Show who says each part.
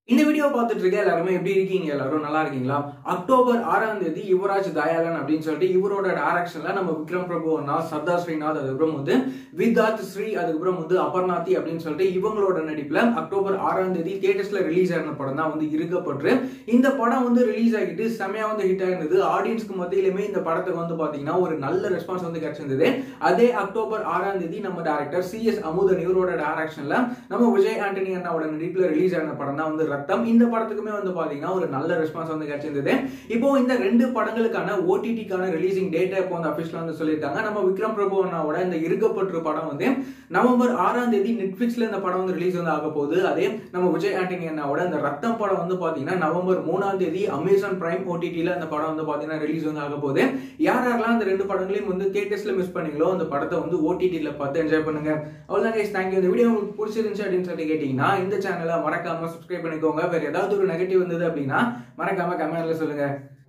Speaker 1: இந்த வீடியோ பார்த்துட்டு இருக்க எல்லாருமே எப்படி இருக்கீங்க எல்லாரும் நல்லா இருக்கீங்களா அக்டோபர் ஆறாம் தேதி யுவராஜ் தயாளன் அப்படின்னு சொல்லிட்டு இவரோட டைரக்ஷன்ல நம்ம விக்ரம் பிரபு அண்ணா சர்தார் ஸ்ரீநாத் அதுக்கப்புறம் வந்து விதாத் ஸ்ரீ அதுக்கப்புறம் வந்து அபர்நாத்தி அப்படின்னு சொல்லிட்டு இவங்களோட நடிப்புல அக்டோபர் ஆறாம் தேதி தியேட்டர்ஸ்ல ரிலீஸ் ஆன படம் தான் வந்து இருக்கப்பட்டு இந்த படம் வந்து ரிலீஸ் ஆகிட்டு செமையா வந்து ஹிட் ஆயிருந்தது ஆடியன்ஸ்க்கு மத்தியிலுமே இந்த படத்துக்கு வந்து பாத்தீங்கன்னா ஒரு நல்ல ரெஸ்பான்ஸ் வந்து கிடைச்சிருந்தது அதே அக்டோபர் ஆறாம் தேதி நம்ம டேரக்டர் சி எஸ் அமுதன் இவரோட டைரக்ஷன்ல நம்ம விஜய் ஆண்டனி அண்ணாவோட நடிப்புல ரிலீஸ் ஆன படம் தான் வந்து ரத்தம் இந்த படத்துக்குமே வந்து பாத்தீங்கன்னா ஒரு நல்ல ரெஸ்பான்ஸ் வந்து கிடைச்சிருந்தது இப்போ இந்த ரெண்டு படங்களுக்கான ஓடிடிக்கான ரிலீசிங் டேட்டா இப்போ வந்து அபிஷியலா வந்து சொல்லியிருக்காங்க நம்ம விக்ரம் பிரபு அண்ணாவோட இந்த இருக்கப்பட்டு படம் வந்து நவம்பர் ஆறாம் தேதி நெட்ஃபிளிக்ஸ்ல இந்த படம் வந்து ரிலீஸ் வந்து ஆக போகுது அதே நம்ம விஜய் ஆண்டனி அண்ணாவோட இந்த ரத்தம் படம் வந்து பாத்தீங்கன்னா நவம்பர் மூணாம் தேதி அமேசான் பிரைம் ஓடிடில அந்த படம் வந்து பாத்தீங்கன்னா ரிலீஸ் வந்து ஆக போகுது யார் யாரெல்லாம் அந்த ரெண்டு படங்களையும் வந்து தியேட்டர்ஸ்ல மிஸ் பண்ணீங்களோ அந்த படத்தை வந்து ஓடிடில பார்த்து என்ஜாய் பண்ணுங்க அவ்வளவுதான் கைஸ் தேங்க்யூ இந்த வீடியோ உங்களுக்கு பிடிச்சிருந்துச்சு அப்படின்னு சொல்லிட்டு கேட்டீங்கன்னா இந்த சேனலை மறக்காம சப்ஸ்கிரைப் பண்ணிக்கோங்க வேற ஏதாவது ஒரு நெகட்டிவ் வந்தது அப்படின்னா மறக்காம கமெண்ட்ல சொல்லுங்க